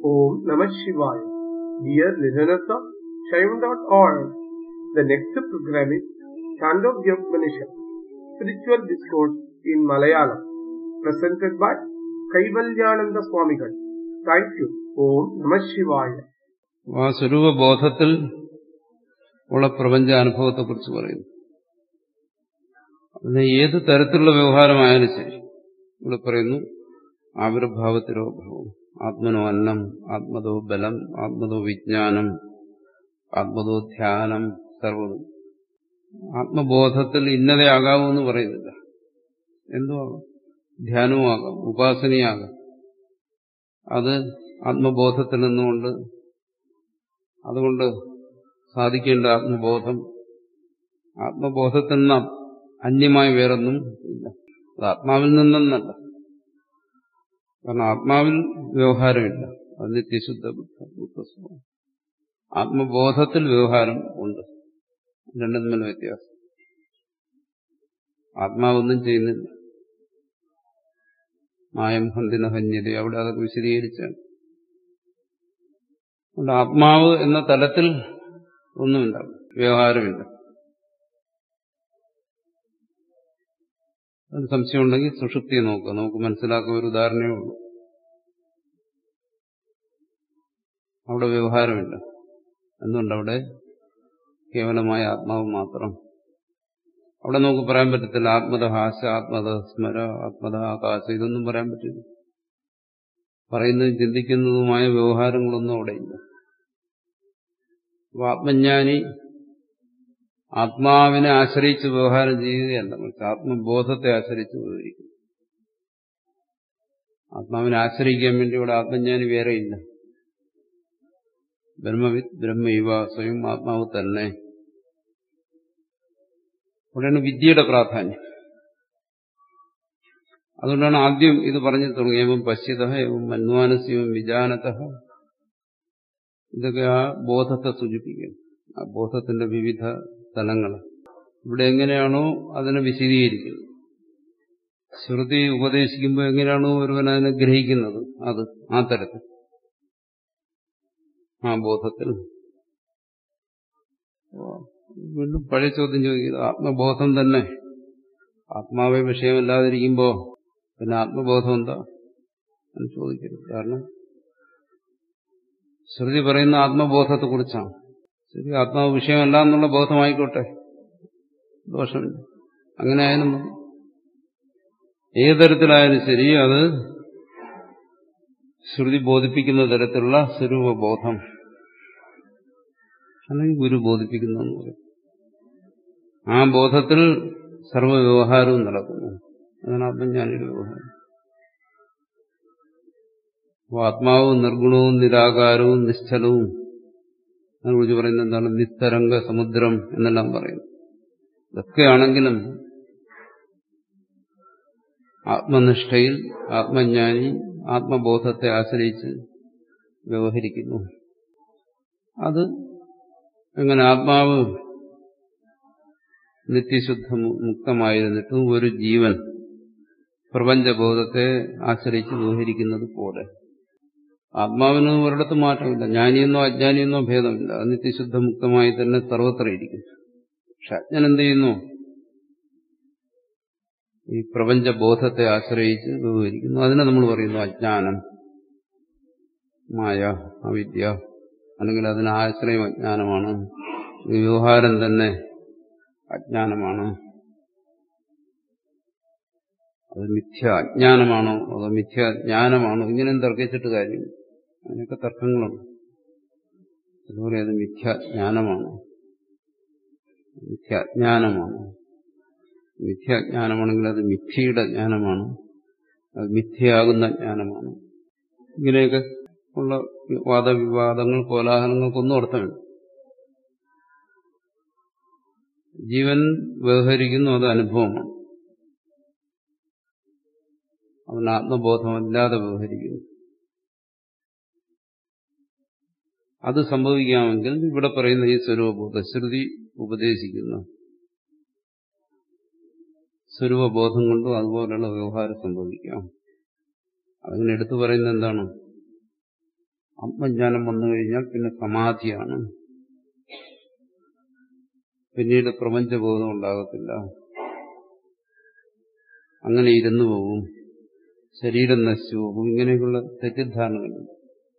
Om Namah Shivaya. Dear listeners of Shaivan.org, the next program is Chandogya Upanishad, Spiritual Discourse in Malayalam, presented by Kaivalyananda Swamigal. Thank you. Om Namah Shivaya. ആ സ്വരൂപബോധത്തിൽ ഉള്ള പ്രപഞ്ച അനുഭവത്തെക്കുറിച്ച് പറയുന്നു അതിന് ഏത് തരത്തിലുള്ള വ്യവഹാരമായാലും ശരി ഇവിടെ പറയുന്നു ആവിർഭാവത്തിലോ ഭാവം ആത്മനോ അന്നം ആത്മതോ ബലം ആത്മതോ വിജ്ഞാനം ആത്മതോ ധ്യാനം സർവതും ആത്മബോധത്തിൽ ഇന്നതേ ആകാവൂ എന്ന് പറയുന്നില്ല എന്തോ ആകാം ധ്യാനവും ആകാം ഉപാസനയാകാം അത് ആത്മബോധത്തിൽ നിന്നുകൊണ്ട് അതുകൊണ്ട് സാധിക്കേണ്ട ആത്മബോധം ആത്മബോധത്തിൽ നിന്ന് അന്യമായി വേറൊന്നും ഇല്ല അത് ആത്മാവിൽ നിന്നല്ല കാരണം ആത്മാവിൽ വ്യവഹാരമില്ല അത് നിത്യശുദ്ധ ബുദ്ധ ബുദ്ധസ്വഭാവം ആത്മബോധത്തിൽ വ്യവഹാരം ഉണ്ട് രണ്ടും തമ്മിൽ വ്യത്യാസം ആത്മാവൊന്നും ചെയ്യുന്നില്ല മായം ഹന്തിന ഹന്യത അവിടെ അതൊക്കെ വിശദീകരിച്ചാണ് അതുകൊണ്ട് ആത്മാവ് എന്ന തലത്തിൽ ഒന്നുമില്ല വ്യവഹാരമില്ല അതിന് സംശയമുണ്ടെങ്കിൽ സുഷുപ്തിയെ നോക്കുക നമുക്ക് മനസ്സിലാക്കുന്ന ഒരു ഉദാഹരണമേ ഉള്ളൂ അവിടെ വ്യവഹാരമില്ല എന്തുകൊണ്ട് അവിടെ കേവലമായ ആത്മാവ് മാത്രം അവിടെ നമുക്ക് പറയാൻ പറ്റത്തില്ല ആത്മത ഹാസ ആത്മത സ്മര ആത്മത ആകാശ ഇതൊന്നും പറയാൻ പറ്റില്ല പറയുന്നതും ചിന്തിക്കുന്നതുമായ വ്യവഹാരങ്ങളൊന്നും അവിടെയില്ല അപ്പൊ ആത്മജ്ഞാനി ആത്മാവിനെ ആശ്രയിച്ച് വ്യവഹാരം ചെയ്യുകയല്ല മറിച്ച് ആത്മബോധത്തെ ആശ്രയിച്ച് വ്യവഹരിക്കും ആത്മാവിനെ ആശ്രയിക്കാൻ വേണ്ടി ഇവിടെ ആത്മജ്ഞാനി വേറെയില്ല ബ്രഹ്മവിത് ബ്രഹ്മൈവ സ്വയം ആത്മാവ് തന്നെ അവിടെയാണ് വിദ്യയുടെ പ്രാധാന്യം അതുകൊണ്ടാണ് ആദ്യം ഇത് പറഞ്ഞു തുടങ്ങിയവം പശ്യത എവം മന്വാനസ്യവും വിജാനത ഇതൊക്കെ ആ ബോധത്തെ സൂചിപ്പിക്കുന്നു ആ ബോധത്തിന്റെ വിവിധ തലങ്ങൾ ഇവിടെ എങ്ങനെയാണോ അതിനെ വിശദീകരിക്കുന്നത് ശ്രുതി ഉപദേശിക്കുമ്പോൾ എങ്ങനെയാണോ ഒരുവൻ അതിനെ ഗ്രഹിക്കുന്നത് അത് ആ തരത്തിൽ ആ ബോധത്തിൽ വീണ്ടും പഴയ ചോദ്യം ചോദിക്കുന്നത് ആത്മബോധം തന്നെ ആത്മാവെ വിഷയമല്ലാതിരിക്കുമ്പോ പിന്നെ ആത്മബോധം എന്താ എന്ന് ചോദിക്കരുത് കാരണം ശ്രുതി പറയുന്ന ആത്മബോധത്തെ കുറിച്ചാണ് ശരി ആത്മാവ് വിഷയമല്ല എന്നുള്ള ബോധമായിക്കോട്ടെ ദോഷമില്ല അങ്ങനെ ആയാലും ഏത് തരത്തിലായാലും ശരി അത് ശ്രുതി ബോധിപ്പിക്കുന്ന തരത്തിലുള്ള സ്വരൂപബോധം അല്ലെങ്കിൽ ഗുരു ബോധിപ്പിക്കുന്നു പറയും ആ ബോധത്തിൽ സർവ്വവ്യവഹാരവും നടക്കുന്നു അതാണ് ആത്മജ്ഞാനിയുടെ വ്യവഹാരം ആത്മാവും നിർഗുണവും നിരാകാരവും നിശ്ചലവും അതിനെക്കുറിച്ച് പറയുന്നത് എന്താണ് നിസ്തരംഗ സമുദ്രം എന്നെല്ലാം പറയുന്നു ഇതൊക്കെയാണെങ്കിലും ആത്മനിഷ്ഠയിൽ ആത്മജ്ഞാനി ആത്മബോധത്തെ ആശ്രയിച്ച് വ്യവഹരിക്കുന്നു അത് എങ്ങനെ ആത്മാവ് നിത്യശുദ്ധ മുക്തമായിരുന്നിട്ടും ഒരു ജീവൻ പ്രപഞ്ചബോധത്തെ ആശ്രയിച്ച് വ്യവഹരിക്കുന്നത് പോലെ ആത്മാവിന് ഒരിടത്ത് മാറ്റമില്ല ജ്ഞാനിയെന്നോ അജ്ഞാനിയെന്നോ ഭേദമില്ല അത് നിത്യശുദ്ധ മുക്തമായി തന്നെ സർവത്ര ഇരിക്കും പക്ഷെ അജ്ഞൻ എന്ത് ചെയ്യുന്നു ഈ പ്രപഞ്ചബോധത്തെ ആശ്രയിച്ച് വ്യവഹരിക്കുന്നു അതിനെ നമ്മൾ പറയുന്നു അജ്ഞാനം മായ അവിദ്യ അല്ലെങ്കിൽ അതിന് ആശ്രയം അജ്ഞാനമാണ് വ്യവഹാരം തന്നെ അജ്ഞാനമാണ് അത് മിഥ്യ അജ്ഞാനമാണോ അതോ മിഥ്യ ജ്ഞാനമാണോ ഇങ്ങനെ തർക്കിച്ചിട്ട് കാര്യം അതിനൊക്കെ തർക്കങ്ങളുണ്ട് അതുപോലെ അത് മിഥ്യ ജ്ഞാനമാണോ മിഥ്യ അജ്ഞാനമാണോ മിഥ്യാജ്ഞാനമാണെങ്കിൽ അത് മിഥ്യയുടെ ജ്ഞാനമാണ് അത് മിഥ്യയാകുന്ന ജ്ഞാനമാണ് ഇങ്ങനെയൊക്കെ ഉള്ള വാദവിവാദങ്ങൾ കോലാഹലങ്ങൾക്കൊന്നും അർത്ഥമില്ല ജീവൻ വ്യവഹരിക്കുന്നു അത് അനുഭവമാണ് അവൻ ആത്മബോധമല്ലാതെ വ്യവഹരിക്കുന്നു അത് സംഭവിക്കാമെങ്കിൽ ഇവിടെ പറയുന്ന ഈ സ്വരൂപബോധ ശ്രുതി ഉപദേശിക്കുന്നു സ്വരൂപബോധം കൊണ്ടും അതുപോലെയുള്ള വ്യവഹാരം സംഭവിക്കാം അതിന് എടുത്തു പറയുന്നത് എന്താണ് ആത്മജ്ഞാനം വന്നു കഴിഞ്ഞാൽ പിന്നെ സമാധിയാണ് പിന്നീട് പ്രപഞ്ചബോധം ഉണ്ടാകത്തില്ല അങ്ങനെ ഇരുന്നു പോകും ശരീരം നശിച്ചു പോകും ഇങ്ങനെയൊക്കെയുള്ള തെറ്റിദ്ധാരണകളുണ്ട്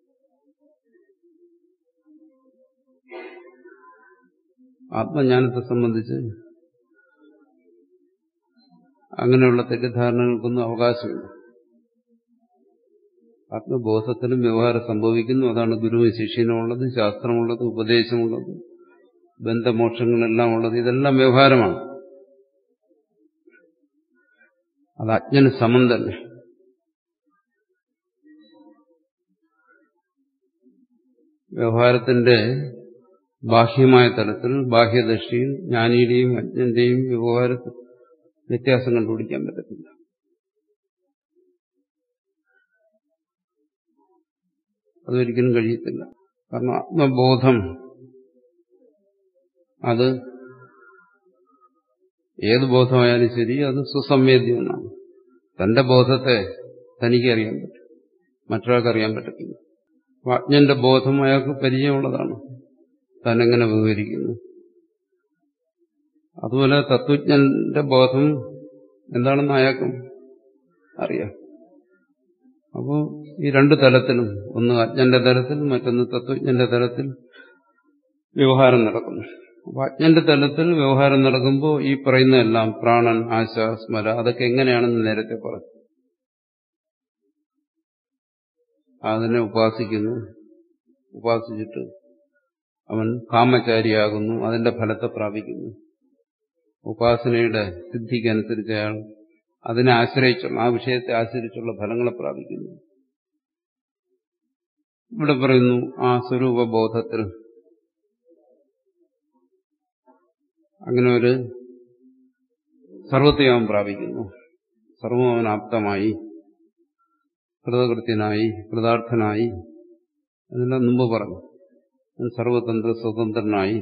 ആത്മജ്ഞാനത്തെ സംബന്ധിച്ച് അങ്ങനെയുള്ള തെറ്റിദ്ധാരണകൾക്കൊന്നും അവകാശമില്ല ആത്മബോധത്തിലും വ്യവഹാരം സംഭവിക്കുന്നു അതാണ് ഗുരുവും ശിഷ്യനുമുള്ളത് ശാസ്ത്രമുള്ളത് ഉപദേശമുള്ളത് ബന്ധമോക്ഷങ്ങളെല്ലാം ഉള്ളത് ഇതെല്ലാം വ്യവഹാരമാണ് അത് അജ്ഞന് സമം തന്നെ വ്യവഹാരത്തിന്റെ ബാഹ്യമായ തലത്തിൽ ബാഹ്യദൃഷ്ടിയിൽ ജ്ഞാനിയുടെയും അജ്ഞന്റെയും വ്യവഹാരത്തിൽ വ്യത്യാസം കണ്ടുപിടിക്കാൻ പറ്റത്തില്ല അതൊരിക്കലും കഴിയത്തില്ല കാരണം ആത്മബോധം അത് ഏത് ബോധമായാലും ശരി അത് സുസംവേദ്യമെന്നാണ് തന്റെ ബോധത്തെ തനിക്ക് അറിയാൻ പറ്റും മറ്റൊരാൾക്ക് അറിയാൻ പറ്റത്തില്ല അജ്ഞന്റെ ബോധം അയാൾക്ക് പരിചയമുള്ളതാണ് താൻ എങ്ങനെ വിവരിക്കുന്നു അതുപോലെ തത്വജ്ഞന്റെ ബോധം എന്താണെന്ന് അയാൾക്കും അറിയാം അപ്പോൾ ഈ രണ്ട് തലത്തിലും ഒന്ന് അജ്ഞന്റെ തലത്തിൽ മറ്റൊന്ന് തത്വജ്ഞന്റെ തലത്തിൽ വ്യവഹാരം നടക്കുന്നു അപ്പൊ അജ്ഞന്റെ തലത്തിൽ വ്യവഹാരം നടക്കുമ്പോൾ ഈ പറയുന്നതെല്ലാം പ്രാണൻ ആശ സ്മര അതൊക്കെ എങ്ങനെയാണെന്ന് നേരത്തെ പറഞ്ഞു അതിനെ ഉപാസിക്കുന്നു ഉപാസിച്ചിട്ട് അവൻ കാമചാരിയാകുന്നു അതിന്റെ ഫലത്തെ പ്രാപിക്കുന്നു ഉപാസനയുടെ സിദ്ധിക്കനുസരിച്ച് അയാൾ അതിനെ ആശ്രയിച്ചുള്ള ആ വിഷയത്തെ ആശ്രയിച്ചുള്ള ഫലങ്ങളെ പ്രാപിക്കുന്നു ഇവിടെ പറയുന്നു ആ സ്വരൂപബോധത്തിൽ അങ്ങനെ ഒരു സർവത്തെ അവൻ പ്രാപിക്കുന്നു സർവം അവൻ ആപ്തമായി കൃതകൃത്യനായി കൃതാർത്ഥനായി അതെല്ലാം മുമ്പ് പറഞ്ഞു അവൻ സർവതന്ത്ര സ്വതന്ത്രനായി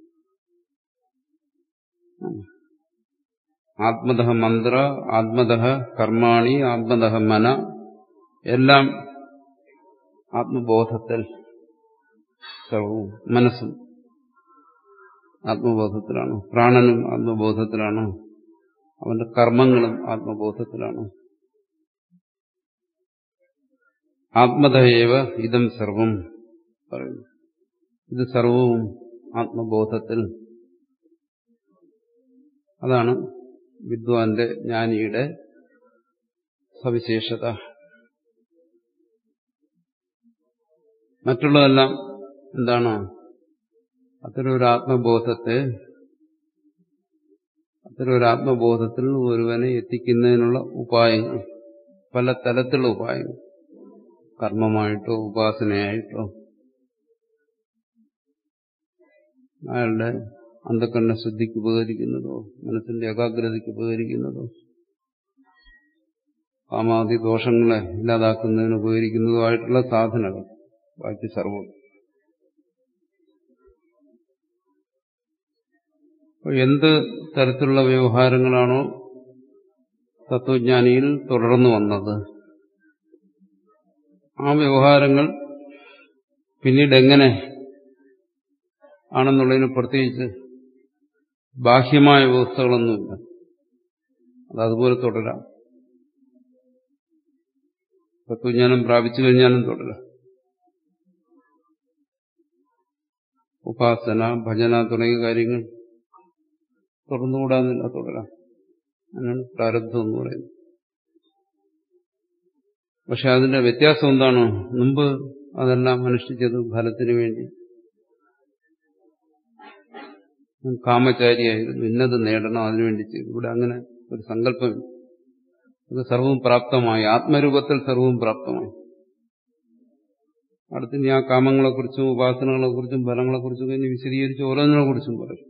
ആത്മത മന്ത്ര ആത്മത കർമാണി ആത്മത മന എല്ലാം ആത്മബോധത്തിൽ സർവവും മനസ്സും ആത്മബോധത്തിലാണ് പ്രാണനും ആത്മബോധത്തിലാണ് അവന്റെ കർമ്മങ്ങളും ആത്മബോധത്തിലാണ് ആത്മതയേവ ഇതം സർവം പറയുന്നു ഇത് സർവവും ആത്മബോധത്തിൽ അതാണ് വിദ്വാന്റെ ജ്ഞാനിയുടെ സവിശേഷത മറ്റുള്ളതെല്ലാം എന്താണ് അത്തരം ഒരു ആത്മബോധത്തെ അത്തരം ഒരു ആത്മബോധത്തിൽ ഒരുവനെ എത്തിക്കുന്നതിനുള്ള ഉപായങ്ങൾ പല തലത്തിലുള്ള ഉപായങ്ങൾ കർമ്മമായിട്ടോ ഉപാസനയായിട്ടോ അയാളുടെ അന്ധക്കണ്ണ ശുദ്ധിക്ക് ഉപകരിക്കുന്നതോ മനസ്സിന്റെ ഏകാഗ്രതയ്ക്ക് ഉപകരിക്കുന്നതോ കാമാദി ദോഷങ്ങളെ ഇല്ലാതാക്കുന്നതിന് ഉപകരിക്കുന്നതോ ആയിട്ടുള്ള സാധനങ്ങൾ ബാക്കി സർവം എന്ത് തരത്തിലുള്ള വ്യവഹാരങ്ങളാണോ തത്വജ്ഞാനിയിൽ തുടർന്നു വന്നത് ആ വ്യവഹാരങ്ങൾ പിന്നീട് എങ്ങനെ ആണെന്നുള്ളതിന് പ്രത്യേകിച്ച് ബാഹ്യമായ വ്യവസ്ഥകളൊന്നുമില്ല അത് അതുപോലെ തുടരാം തത്വജ്ഞാനം പ്രാപിച്ചു കഴിഞ്ഞാലും തുടരാം ഉപാസന ഭജന തുടങ്ങിയ കാര്യങ്ങൾ തുറന്നുകൂടാന്നില്ല തുടരാം അതിനാണ് പ്രാരബ്ധം എന്ന് പറയുന്നത് പക്ഷെ അതിന്റെ വ്യത്യാസം എന്താണ് മുമ്പ് അതെല്ലാം അനുഷ്ഠിച്ചത് ഫലത്തിന് വേണ്ടി കാമചാരിയായിരുന്നു ഇന്നത് നേടണം അതിനുവേണ്ടി ചെയ്തു ഇവിടെ അങ്ങനെ ഒരു സങ്കല്പം അത് സർവവും പ്രാപ്തമായി ആത്മരൂപത്തിൽ സർവവും പ്രാപ്തമായി അടുത്ത് ഇനി ആ കാമങ്ങളെക്കുറിച്ചും ഉപാസനകളെക്കുറിച്ചും ഫലങ്ങളെക്കുറിച്ചും ഇനി വിശദീകരിച്ച് ഓരോന്നിനെ കുറിച്ചും പറയും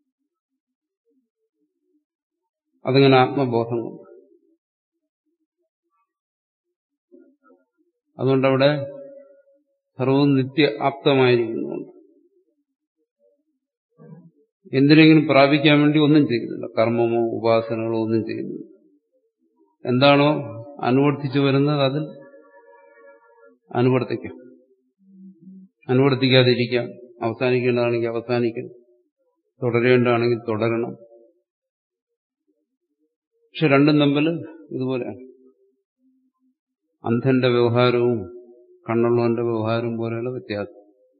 അതങ്ങനെ ആത്മബോധം കൊണ്ട് അതുകൊണ്ടവിടെ സർവവും നിത്യ ആപ്തമായിരിക്കുന്നുണ്ട് എന്തിനെങ്കിലും പ്രാപിക്കാൻ വേണ്ടി ഒന്നും ചെയ്യുന്നില്ല കർമ്മമോ ഉപാസനകളോ ഒന്നും ചെയ്യുന്നില്ല എന്താണോ അനുവർത്തിച്ചു വരുന്നത് അതിൽ അനുവർത്തിക്കാം അനുവർത്തിക്കാതിരിക്കാം അവസാനിക്കേണ്ടതാണെങ്കിൽ അവസാനിക്കണം തുടരേണ്ടതാണെങ്കിൽ തുടരണം പക്ഷെ രണ്ടും തമ്മിൽ ഇതുപോലെയാണ് അന്ധന്റെ വ്യവഹാരവും കണ്ണുള്ളവന്റെ വ്യവഹാരവും പോലെയുള്ള വ്യത്യാസം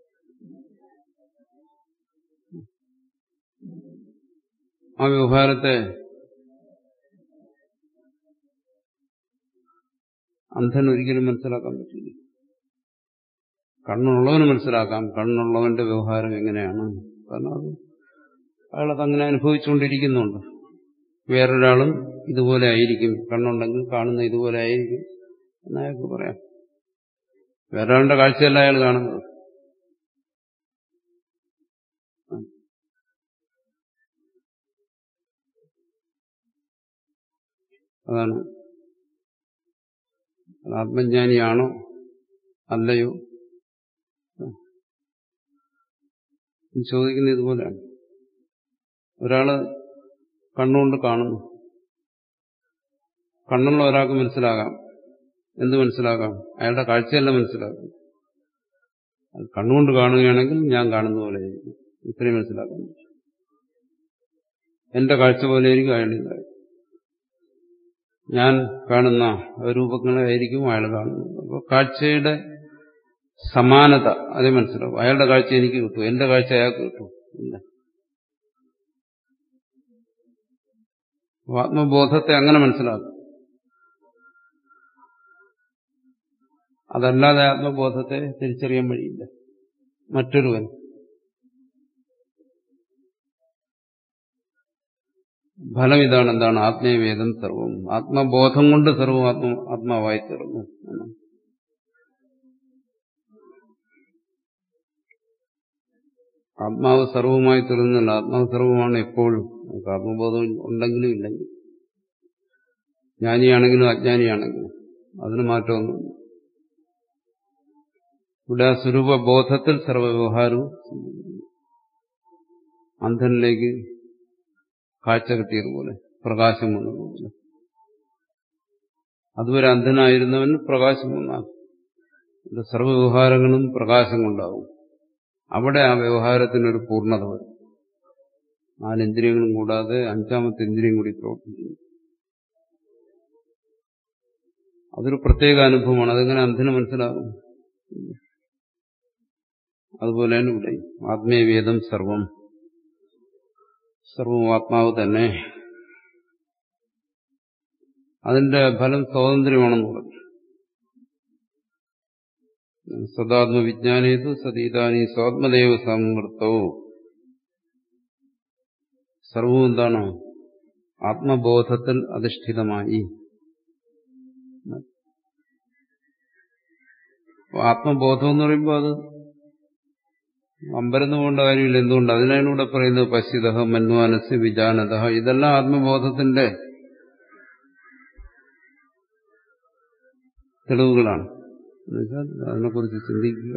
ആ വ്യവഹാരത്തെ അന്ധൻ ഒരിക്കലും മനസ്സിലാക്കാൻ പറ്റില്ല കണ്ണുള്ളവന് മനസ്സിലാക്കാം കണ്ണുള്ളവന്റെ വ്യവഹാരം എങ്ങനെയാണ് കാരണം അത് അയാളത് അങ്ങനെ അനുഭവിച്ചുകൊണ്ടിരിക്കുന്നുണ്ട് വേറൊരാളും ഇതുപോലെ ആയിരിക്കും കണ്ണുണ്ടെങ്കിൽ കാണുന്ന ഇതുപോലെ ആയിരിക്കും എന്നയാൾക്ക് പറയാം വേറൊരാളുടെ കാഴ്ചയല്ല അയാൾ കാണുന്നത് അതാണ് ആത്മജ്ഞാനിയാണോ അല്ലയോ ചോദിക്കുന്നത് ഇതുപോലെയാണ് ഒരാള് കണ്ണുകൊണ്ട് കാണുന്നു കണ്ണുള്ള ഒരാൾക്ക് മനസ്സിലാകാം എന്ത് മനസ്സിലാകാം അയാളുടെ കാഴ്ചയല്ല മനസ്സിലാക്കാം കണ്ണുകൊണ്ട് കാണുകയാണെങ്കിൽ ഞാൻ കാണുന്ന പോലെ ഇത്രയും മനസ്സിലാക്കാൻ പറ്റും എന്റെ കാഴ്ച പോലെ ആയിരിക്കും അയാളുടെ കാഴ്ച ഞാൻ കാണുന്ന രൂപങ്ങളായിരിക്കും അയാൾ കാണുന്നത് അപ്പോൾ കാഴ്ചയുടെ സമാനത അതേ മനസ്സിലാവും അയാളുടെ കാഴ്ച എനിക്ക് കിട്ടും എന്റെ കാഴ്ച അയാൾക്ക് കിട്ടും ഇല്ല ആത്മബോധത്തെ അങ്ങനെ മനസ്സിലാക്കും അതല്ലാതെ ആത്മബോധത്തെ തിരിച്ചറിയാൻ വഴിയില്ല മറ്റൊരുവൻ ഫലം ഇതാണ് എന്താണ് ആത്മീയവേദം സർവം ആത്മബോധം കൊണ്ട് സർവം ആത്മ ആത്മാവായി തീർന്നു എന്നാണ് ആത്മാവ് സർവമായി തീർന്നില്ല ആത്മാവ് സർവമാണ് എപ്പോഴും നമുക്ക് ആത്മബോധം ഉണ്ടെങ്കിലും ഇല്ലെങ്കിൽ ജ്ഞാനിയാണെങ്കിലും അജ്ഞാനിയാണെങ്കിലും അതിന് മാറ്റമൊന്നുമില്ല ഇവിടെ ആ സ്വരൂപബോധത്തിൽ സർവ്വവ്യവഹാരവും അന്ധനിലേക്ക് കാഴ്ച കിട്ടിയതുപോലെ പ്രകാശം വന്നതുപോലെ അതുവരെ അന്ധനായിരുന്നവൻ പ്രകാശം വന്നാൽ സർവ്വവ്യവഹാരങ്ങളും പ്രകാശം കൊണ്ടാവും അവിടെ ആ വ്യവഹാരത്തിനൊരു പൂർണ്ണത വരും നാലിന്ദ്രിയങ്ങളും കൂടാതെ അഞ്ചാമത്തെ ഇന്ദ്രിയം കൂടി പ്രവർത്തിക്കുന്നു അതൊരു പ്രത്യേക അനുഭവമാണ് അതെങ്ങനെ അന്ധന് മനസ്സിലാകും അതുപോലെയാണ് ഇവിടെ ആത്മീയവേദം സർവം സർവവും ആത്മാവ് തന്നെ അതിന്റെ ഫലം സ്വാതന്ത്ര്യമാണെന്ന് പറഞ്ഞു സദാത്മവിജ്ഞാനേതു സതീതാനി സ്വാത്മദേവ സംവൃത്തോ സർവവും എന്താണ് ആത്മബോധത്തിൽ അധിഷ്ഠിതമായി ആത്മബോധം എന്ന് പറയുമ്പോൾ അത് അമ്പരന്ന് പോകേണ്ട കാര്യമില്ല എന്തുകൊണ്ട് അതിനാണ് ഇവിടെ പറയുന്നത് പശ്യത മന്വാനസ് വിജാനത ഇതെല്ലാം ആത്മബോധത്തിന്റെ തെളിവുകളാണ് എന്നുവെച്ചാൽ അതിനെക്കുറിച്ച് ചിന്തിക്കുക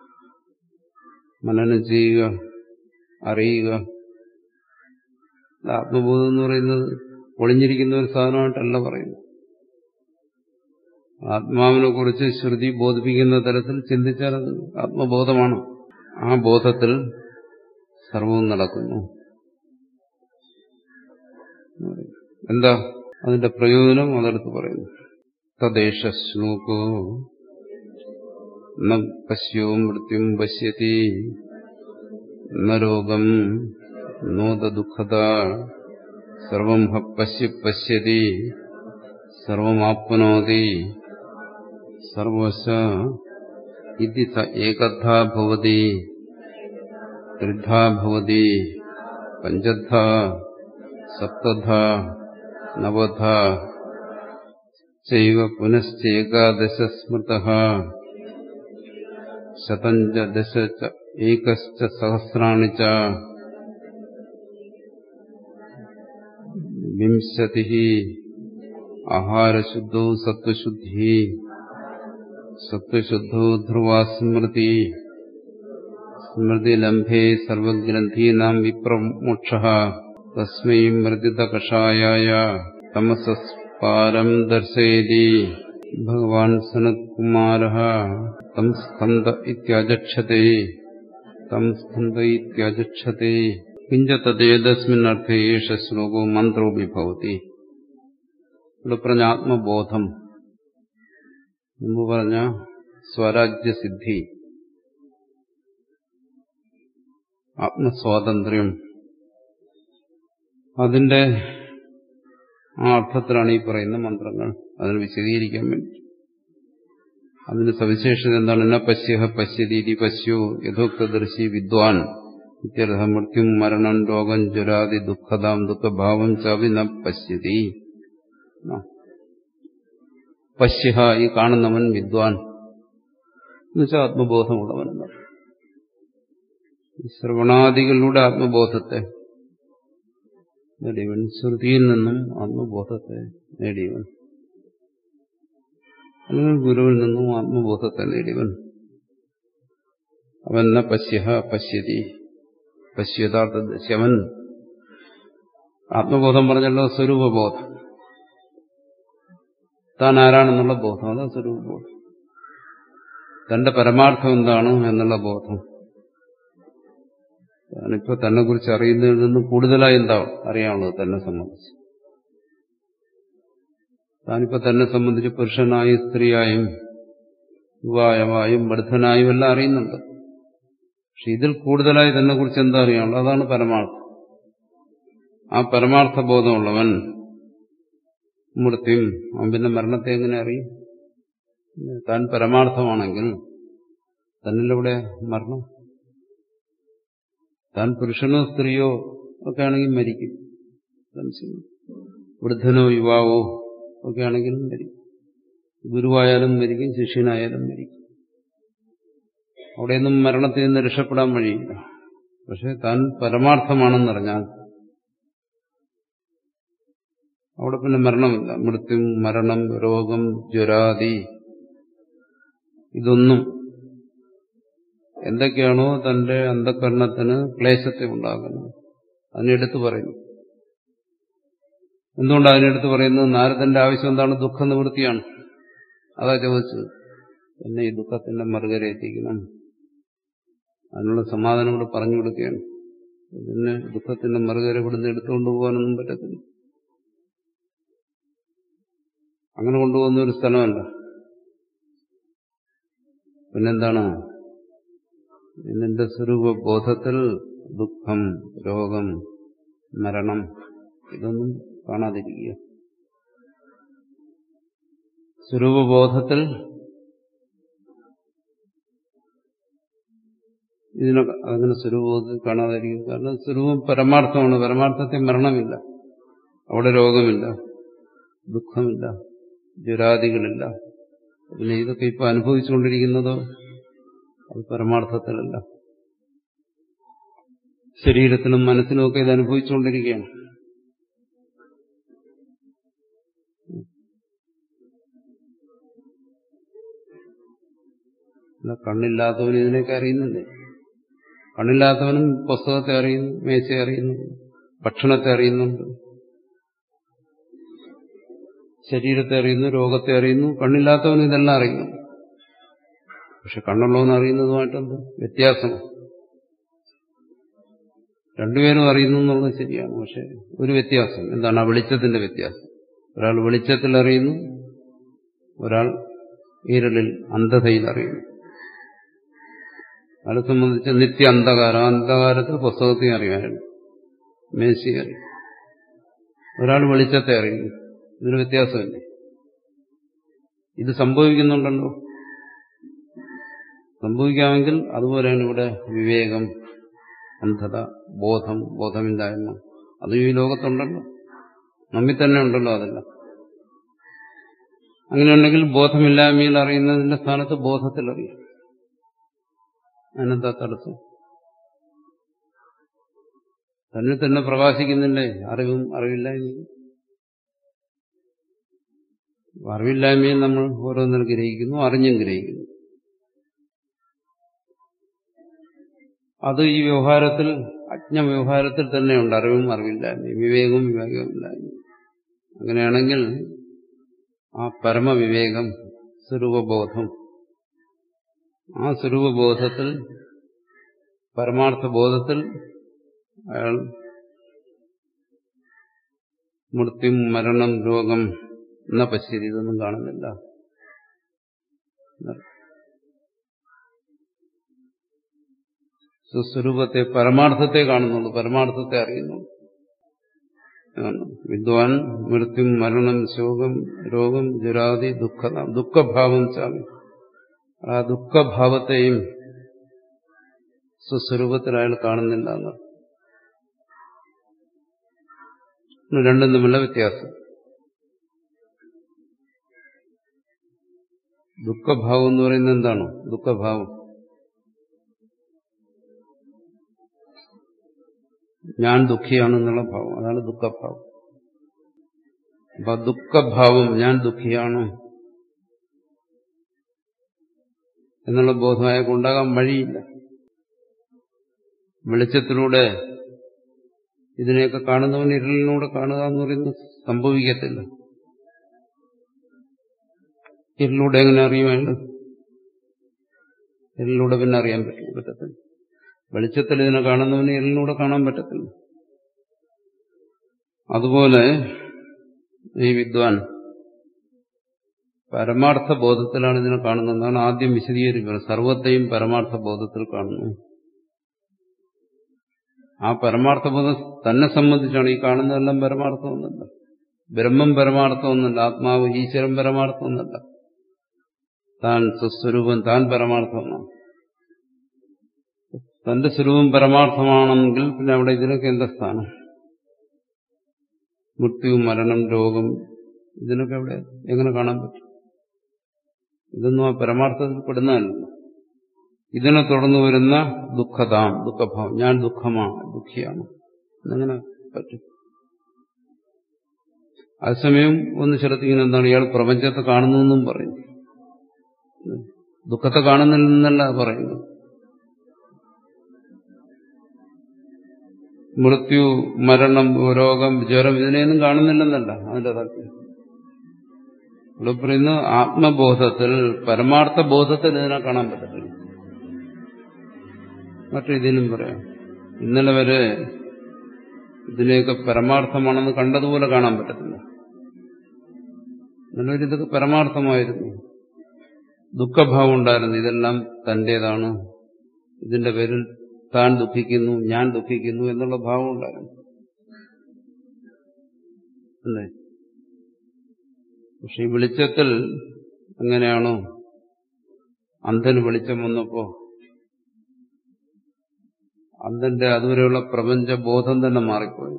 മനനം ചെയ്യുക അറിയുക ആത്മബോധം എന്ന് പറയുന്നത് ഒളിഞ്ഞിരിക്കുന്ന ഒരു സാധനമായിട്ടല്ല പറയുന്നത് ആത്മാവിനെ കുറിച്ച് ശ്രുതി ബോധിപ്പിക്കുന്ന തരത്തിൽ ചിന്തിച്ചാൽ അത് ആത്മബോധമാണ് ആ ബോധത്തിൽ സർവവും നടക്കുന്നു എന്താ അതിന്റെ പ്രയോജനം അതെടുത്ത് പറയുന്നു തദ്ദേശ ശ്ലോകോ ന പശ്യോ മൃത്യും പശ്യതി ന രോഗം നോദ ദുഃഖത സർവം ഹ പശ്യ പശ്യതി സർവമാപ്നോതി സർവശ ഇതി സ ഏകധാ ഭവതി ത്രിധാ ഭവതി പഞ്ചധാ സപ്തധാ നവധാ ചൈവ പുനശ്ചേകാദശ സ്മൃതഃ ശതഞ്ച ദശ ച ഏകശ്ച സഹസ്രാണി ച വിംശതി ആഹാരശുദ്ധോ സത്വശുദ്ധി സത്വശുദ്ധോ ധ്രുവാ സ്മൃതി സ്മൃതിലംഭേ സർവഗ്രന്ഥീനാം വിപ്രമോക്ഷ തസ്മൈ മൃദിതകഷായായ തമസസ്പാരം ദർശയതി ഭഗവാൻ സനത്കുമാര തം സ്കന്ദ ഇത്യജക്ഷത്തെ തം സ്കന്ദ ഇത്യജക്ഷത്തെ കിഞ്ച തദ്ദേതസ്മിന്നർത്ഥേ ഏഷ ശ്ലോകോ മന്ത്രോപി ഭവതി ഇവിടെ പറഞ്ഞ ആത്മബോധം മുമ്പ് പറഞ്ഞ സ്വരാജ്യസിദ്ധി ആത്മസ്വാതന്ത്ര്യം അതിന്റെ ആ അർത്ഥത്തിലാണ് ഈ പറയുന്ന മന്ത്രങ്ങൾ അതിന് വിശദീകരിക്കാൻ വേണ്ടി അതിന്റെ സവിശേഷത എന്താണ് എന്ന പശ്യഹ പശ്യതീതി പശ്യോ യഥോക്തദർശി വിദ്വാൻ ഇത്യർത്ഥ മൃത്യും മരണം രോഗം ജ്വരാതി ദുഃഖതാം ദുഃഖഭാവം ചാവി ന പശ്യതി പശ്യഹ ഈ കാണുന്നവൻ വിദ്വാൻ എന്നുവെച്ചാൽ ആത്മബോധമുള്ളവൻ എന്നാണ് ശ്രവണാദികളിലൂടെ ആത്മബോധത്തെ നേടിയവൻ ശ്രുതിയിൽ നിന്നും ആത്മബോധത്തെ നേടിയവൻ അല്ലെങ്കിൽ ഗുരുവിൽ നിന്നും ആത്മബോധത്തെ നേടിയവൻ അവൻ പശ്യഹ പശ്യതി പശ്യതാർത്ഥ ശവൻ ആത്മബോധം പറഞ്ഞല്ലോ സ്വരൂപബോധം താൻ ആരാണെന്നുള്ള ബോധം അതാ സ്വരൂപബോധം തന്റെ പരമാർത്ഥം എന്താണ് എന്നുള്ള ബോധം താനിപ്പോ തന്നെ കുറിച്ച് അറിയുന്നതിൽ നിന്ന് കൂടുതലായി എന്താ അറിയാനുള്ളത് തന്നെ സംബന്ധിച്ച് താനിപ്പോ തന്നെ സംബന്ധിച്ച് പുരുഷനായും സ്ത്രീയായും യുവായമായും വൃദ്ധനായും എല്ലാം അറിയുന്നുണ്ട് പക്ഷെ ഇതിൽ കൂടുതലായി തന്നെ കുറിച്ച് എന്താ അറിയാനുള്ളത് അതാണ് പരമാർത്ഥം ആ പരമാർത്ഥ ബോധമുള്ളവൻ മൃത്യും അവൻ പിന്നെ മരണത്തെ എങ്ങനെ അറിയും താൻ പരമാർത്ഥമാണെങ്കിൽ തന്നിലൂടെ മരണം താൻ പുരുഷനോ സ്ത്രീയോ ഒക്കെ ആണെങ്കിൽ മരിക്കും വൃദ്ധനോ യുവാവോ ഒക്കെ ആണെങ്കിലും മരിക്കും ഗുരുവായാലും മരിക്കും ശിഷ്യനായാലും മരിക്കും അവിടെയൊന്നും മരണത്തിൽ നിന്ന് രക്ഷപ്പെടാൻ വഴിയില്ല പക്ഷെ താൻ പരമാർത്ഥമാണെന്നറിഞ്ഞാൽ അവിടെ പിന്നെ മരണമില്ല മൃത്യു മരണം രോഗം ജ്വരാദി ഇതൊന്നും എന്തൊക്കെയാണോ തന്റെ അന്ധകരണത്തിന് ക്ലേശത്തെ ഉണ്ടാകുന്നത് അതിനെടുത്ത് പറയുന്നു എന്തുകൊണ്ട് അതിനെടുത്ത് പറയുന്നത് നാരദന്റെ ആവശ്യം എന്താണ് ദുഃഖ നിവൃത്തിയാണ് അതാ ചോദിച്ചത് എന്നെ ഈ ദുഃഖത്തിന്റെ മറുകര എത്തിക്കണം അതിനുള്ള സമാധാനം ഇവിടെ പറഞ്ഞു കൊടുക്കുകയാണ് പിന്നെ ദുഃഖത്തിന്റെ മറുകര ഇവിടുന്ന് എടുത്തുകൊണ്ട് പോകാനൊന്നും പറ്റത്തില്ല അങ്ങനെ കൊണ്ടുപോകുന്ന ഒരു സ്ഥലമല്ല പിന്നെന്താണ് നിന്റെ സ്വരൂപബോധത്തിൽ ദുഃഖം രോഗം മരണം ഇതൊന്നും കാണാതിരിക്കുക സ്വരൂപബോധത്തിൽ ഇതിനൊക്കെ അങ്ങനെ സ്വരൂപബോധത്തിൽ കാണാതിരിക്കും കാരണം സ്വരൂപം പരമാർത്ഥമാണ് പരമാർത്ഥത്തിൽ മരണമില്ല അവിടെ രോഗമില്ല ദുഃഖമില്ല ജ്വരാദികളില്ല പിന്നെ ഇതൊക്കെ ഇപ്പൊ അനുഭവിച്ചുകൊണ്ടിരിക്കുന്നതോ അത് പരമാർത്ഥത്തിലല്ല ശരീരത്തിനും മനസ്സിനും ഒക്കെ ഇത് അനുഭവിച്ചുകൊണ്ടിരിക്കുകയാണ് കണ്ണില്ലാത്തവന് ഇതിനൊക്കെ അറിയുന്നില്ലേ കണ്ണില്ലാത്തവനും പുസ്തകത്തെ അറിയുന്നു മേശയെ അറിയുന്നു ഭക്ഷണത്തെ അറിയുന്നുണ്ട് ശരീരത്തെ അറിയുന്നു രോഗത്തെ അറിയുന്നു കണ്ണില്ലാത്തവന് ഇതെല്ലാം അറിയുന്നു പക്ഷെ കണ്ണുള്ളവൻ അറിയുന്നതുമായിട്ടെന്ത് വ്യത്യാസം രണ്ടുപേരും അറിയുന്നു എന്നുള്ളത് ശരിയാണ് പക്ഷെ ഒരു വ്യത്യാസം എന്താണ് ആ വെളിച്ചത്തിന്റെ വ്യത്യാസം ഒരാൾ വെളിച്ചത്തിൽ അറിയുന്നു ഒരാൾ ഈരലിൽ അന്ധതയിൽ അറിയുന്നു അയാളെ സംബന്ധിച്ച് നിത്യ അന്ധകാരം അന്ധകാരത്തിൽ പുസ്തകത്തെ അറിയാനുണ്ട് മേശയെ അറിയും ഒരാൾ വെളിച്ചത്തെ അറിയുന്നു ഇതിന് വ്യത്യാസമില്ലേ ഇത് സംഭവിക്കുന്നുണ്ടല്ലോ സംഭവിക്കാമെങ്കിൽ അതുപോലെയാണ് ഇവിടെ വിവേകം അന്ധത ബോധം ബോധമില്ലായ്മ അതും ഈ ലോകത്തുണ്ടല്ലോ നമ്മിൽ തന്നെ ഉണ്ടല്ലോ അതെല്ലാം അങ്ങനെയുണ്ടെങ്കിൽ ബോധമില്ലായ്മയിൽ അറിയുന്നതിന്റെ സ്ഥാനത്ത് ബോധത്തിൽ അറിയാം അതിനെന്താ തടസ്സം തന്നെ തന്നെ പ്രകാശിക്കുന്നില്ലേ അറിവും അറിവില്ലായ്മയും അറിവില്ലായ്മയും നമ്മൾ ഓരോന്നിനും ഗ്രഹിക്കുന്നു അറിഞ്ഞും ഗ്രഹിക്കുന്നു അത് ഈ വ്യവഹാരത്തിൽ അജ്ഞവ്യവഹാരത്തിൽ തന്നെയുണ്ട് അറിവും അറിവില്ലായ്മയും വിവേകവും വിവേകമില്ലായ്മയും അങ്ങനെയാണെങ്കിൽ ആ പരമവിവേകം സ്വരൂപബോധം ആ സ്വരൂപബോധത്തിൽ പരമാർത്ഥ ബോധത്തിൽ അയാൾ മൃത്യു മരണം രോഗം എന്ന പശ്യതി ഇതൊന്നും കാണുന്നില്ല സ്വസ്വരൂപത്തെ പരമാർത്ഥത്തെ കാണുന്നുള്ളൂ പരമാർത്ഥത്തെ അറിയുന്നു വിദ്വാൻ മൃത്യു മരണം ശോകം രോഗം ജുരാതി ദുഃഖ ദുഃഖഭാവം ചാമി ആ ദുഃഖഭാവത്തെയും സ്വസ്വരൂപത്തിൽ അയാൾ കാണുന്നില്ല എന്ന് രണ്ടും തമ്മിലുള്ള വ്യത്യാസം ദുഃഖഭാവം എന്ന് പറയുന്നത് എന്താണ് ദുഃഖഭാവം ഞാൻ ദുഃഖിയാണെന്നുള്ള ഭാവം അതാണ് ദുഃഖഭാവം അപ്പൊ ദുഃഖഭാവം ഞാൻ ദുഃഖിയാണ് എന്നുള്ള ബോധം അയാൾക്ക് ഉണ്ടാകാൻ വഴിയില്ല വെളിച്ചത്തിലൂടെ ഇതിനെയൊക്കെ കാണുന്നവൻ ഇരുളിലൂടെ കാണുക എന്ന് പറയുന്നത് സംഭവിക്കത്തില്ല ഇരുളിലൂടെ എങ്ങനെ അറിയുമല്ലോ ഇരുളിലൂടെ പിന്നെ അറിയാൻ പറ്റും പറ്റത്തില്ല വെളിച്ചത്തിൽ ഇതിനെ കാണുന്നവന് ഇരുളിലൂടെ കാണാൻ പറ്റത്തില്ല അതുപോലെ ഈ വിദ്വാൻ പരമാർത്ഥ ബോധത്തിലാണ് ഇതിനെ കാണുന്നതെന്നാണ് ആദ്യം വിശദീകരിക്കുന്നത് സർവത്തെയും പരമാർത്ഥ ബോധത്തിൽ കാണുന്നു ആ പരമാർത്ഥ ബോധം തന്നെ സംബന്ധിച്ചാണ് ഈ കാണുന്നതെല്ലാം പരമാർത്ഥമൊന്നുമല്ല ബ്രഹ്മം പരമാർത്ഥമൊന്നുമല്ല ആത്മാവ് ഈശ്വരൻ പരമാർത്ഥമൊന്നുമല്ല താൻ സ്വസ്വരൂപം താൻ പരമാർത്ഥമാണ് തന്റെ സ്വരൂപം പരമാർത്ഥമാണെങ്കിൽ പിന്നെ അവിടെ ഇതിനൊക്കെ എന്താ സ്ഥാനം മൃത്യു മരണം രോഗം ഇതിനൊക്കെ അവിടെ എങ്ങനെ കാണാൻ പറ്റും ഇതൊന്നും ആ പരമാർത്ഥത്തിൽ പെടുന്നതല്ല ഇതിനെ തുടർന്ന് വരുന്ന ദുഃഖതാം ദുഃഖഭാവം ഞാൻ ദുഃഖമാണ് ദുഃഖിയാണ് എന്നെങ്ങനെ പറ്റും അതേസമയം ഒന്ന് ശ്രദ്ധിക്കുന്ന എന്താണ് ഇയാൾ പ്രപഞ്ചത്തെ കാണുന്നു എന്നും പറയും ദുഃഖത്തെ കാണുന്നില്ലെന്നല്ല പറയുന്നത് മൃത്യു മരണം രോഗം ജ്വരം ഇതിനെയൊന്നും കാണുന്നില്ലെന്നല്ല അതിന്റെ താല്പര്യം ഇവിടെ പറയുന്നു ആത്മബോധത്തിൽ പരമാർത്ഥ ബോധത്തിൽ ഇതിനെ കാണാൻ പറ്റത്തില്ല മറ്റേതിനും പറയാം ഇന്നലെ വരെ ഇതിനെയൊക്കെ പരമാർത്ഥമാണെന്ന് കണ്ടതുപോലെ കാണാൻ പറ്റത്തില്ല ഇന്നലെ വരെ ഇതൊക്കെ പരമാർത്ഥമായിരുന്നു ദുഃഖഭാവം ഉണ്ടായിരുന്നു ഇതെല്ലാം തന്റേതാണ് ഇതിന്റെ പേരിൽ താൻ ദുഃഖിക്കുന്നു ഞാൻ ദുഃഖിക്കുന്നു എന്നുള്ള ഭാവം ഉണ്ടായിരുന്നു അല്ലേ പക്ഷെ ഈ വെളിച്ചത്തിൽ എങ്ങനെയാണോ അന്ധന് വെളിച്ചം വന്നപ്പോ അന്ധന്റെ അതുവരെയുള്ള പ്രപഞ്ചബോധം തന്നെ മാറിപ്പോയി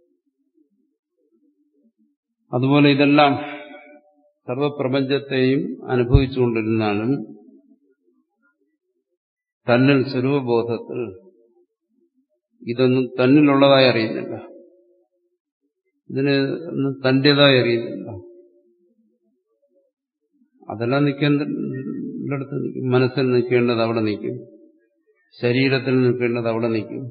അതുപോലെ ഇതെല്ലാം സർവപ്രപഞ്ചത്തെയും അനുഭവിച്ചുകൊണ്ടിരുന്നാലും തന്നിൽ സ്വരൂപബോധത്തിൽ ഇതൊന്നും തന്നിലുള്ളതായി അറിയുന്നില്ല ഇതിന് ഒന്നും തന്റേതായി അറിയുന്നില്ല അതെല്ലാം നിൽക്കേണ്ടടുത്ത് നിൽക്കും മനസ്സിൽ നിൽക്കേണ്ടത് അവിടെ നിൽക്കും ശരീരത്തിൽ നിൽക്കേണ്ടത് അവിടെ നിൽക്കും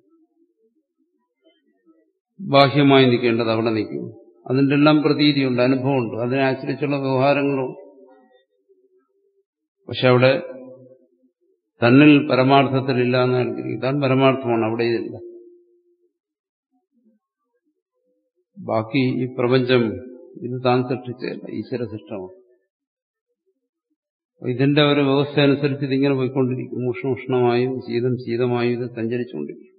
ബാഹ്യമായി നിൽക്കേണ്ടത് അവിടെ നിൽക്കും അതിൻ്റെ എല്ലാം പ്രതീതിയുണ്ട് അനുഭവമുണ്ട് അതിനെ ആശ്രയിച്ചുള്ള വ്യവഹാരങ്ങളുണ്ട് പക്ഷെ അവിടെ തന്നിൽ പരമാർത്ഥത്തിലില്ല എന്ന് താൻ പരമാർത്ഥമാണ് അവിടെ ഇതില്ല ബാക്കി ഈ പ്രപഞ്ചം ഇത് താൻ സൃഷ്ടിച്ചതല്ല ഈശ്വര സൃഷ്ടമാണ് ഇതിന്റെ ഒരു വ്യവസ്ഥ അനുസരിച്ച് ഇതിങ്ങനെ പോയിക്കൊണ്ടിരിക്കും ഉഷ്ണ ഉഷ്ണമായും ശീതം ശീതമായും ഇത് സഞ്ചരിച്ചുകൊണ്ടിരിക്കും